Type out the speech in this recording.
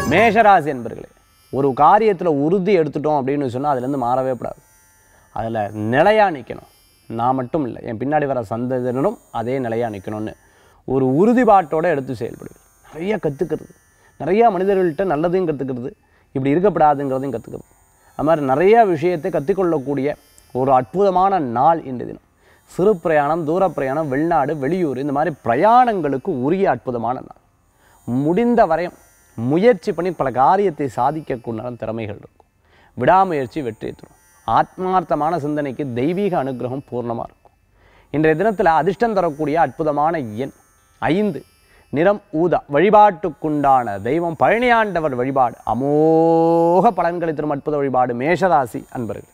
மேஷராசி என்பர்களே ஒரு காரியத்தில் உறுதி எடுத்துட்டோம் அப்படின்னு சொன்னால் அதுலேருந்து மாறவே கூடாது அதில் நிலையாக நிற்கணும் நான் மட்டும் இல்லை என் பின்னாடி வர சந்ததியினரும் அதே நிலையாக நிற்கணும்னு ஒரு உறுதிப்பாட்டோடு எடுத்து செயல்படுது நிறைய கற்றுக்கிறது நிறையா மனிதர்கள்ட்ட நல்லதையும் கற்றுக்கிறது இப்படி இருக்கக்கூடாதுங்கிறதையும் கற்றுக்கிறது அது மாதிரி நிறைய விஷயத்தை கற்றுக்கொள்ளக்கூடிய ஒரு அற்புதமான நாள் இந்த தினம் சிறு பிரயாணம் தூர பிரயாணம் வெளிநாடு வெளியூர் இந்த மாதிரி பிரயாணங்களுக்கு உரிய அற்புதமான நாள் முடிந்த வரையும் முயற்சி பண்ணி பல காரியத்தை சாதிக்கக்கூடிய திறமைகள் இருக்கும் விடாமுயற்சி வெற்றி தரும் ஆத்மார்த்தமான சிந்தனைக்கு தெய்வீக அனுகிரகம் பூர்ணமாக இருக்கும் இன்றைய தினத்தில் அதிர்ஷ்டம் தரக்கூடிய அற்புதமான எண் ஐந்து நிறம் ஊதா வழிபாட்டுக்குண்டான தெய்வம் பழனியாண்டவர் வழிபாடு அமோக பலன்களை தரும் அற்புத வழிபாடு மேஷராசி அன்பர்கள்